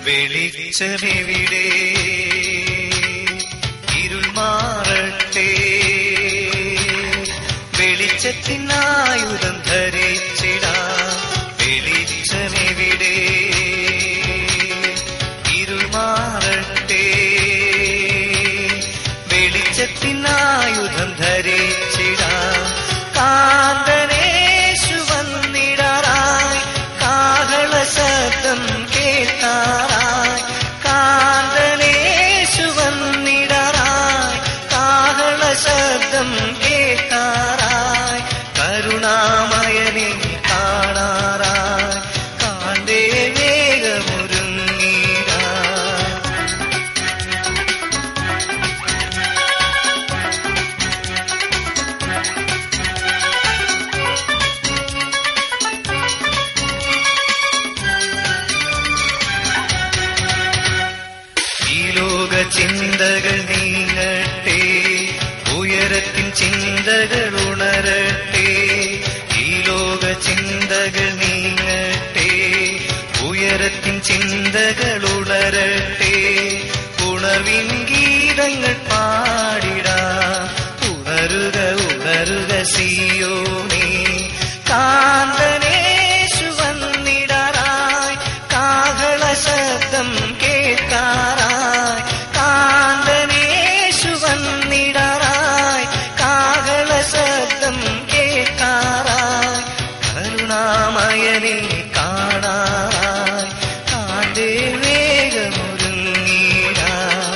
വെളിച്ചമെവിടെ ഇരുൾ മാറട്ടെ വെളിച്ചത്തിനായുധം ധരിച്ചിടാം വെളിച്ചമെവിടെ ഇരുൾ മാറട്ടെ വെളിച്ചത്തിനായുധം ധരിച്ചിടാം കാന്തനേശു വന്നിടാറായി കാഹള ശബ്ദം കേൾക്കാറായി കാന്തനേശു വന്നിടാറായി കാഹള ശബ്ദം കേൾക്കാറായി കരുണാമയനെ കാണാറായി കാണ്ടേ വേഗമൊരുങ്ങിടാ ഈ ലോക ചിന്തകൾ നീങ്ങട്ടെ ഉയരത്തിൻ ചിന്തകൾ ഉണരട്ടെ ഈ ലോക ചിന്തകൾ നീങ്ങട്ടെ ഉയരത്തിൻ ചിന്തകൾ ഉണരട്ടെ ഉണർവിൻ ഗീതങ്ങൾ പാടിടാ ഉണരുക ഉണരുക സിയോനേ കാന്തനേശു വന്നിടാറായി കാഹള ശബ്ദം കേൾക്കാറായി കാന്തനേശു വന്നിടാറായി കാഹള ശബ്ദം കേൾക്കാറായി കരുണാമയനെ കാണാറായി കാണ്ടേ വേഗമൊരുങ്ങിടാ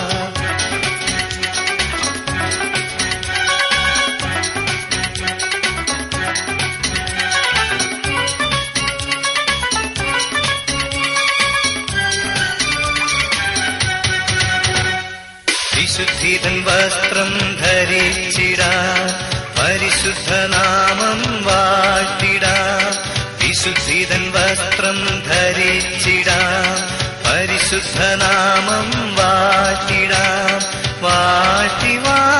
വിശുദ്ധിതൻ വസ്ത്രം ധരിച്ചിടാ പരിശുദ്ധനാമം വാഴ്ത്തിടാ വിശുദ്ധിതൻ വസ്ത്രം ധരിച്ചിടാ പരിശുദ്ധനാമം വാഴ്ത്തിടാ വാഴ്ത്തി വാ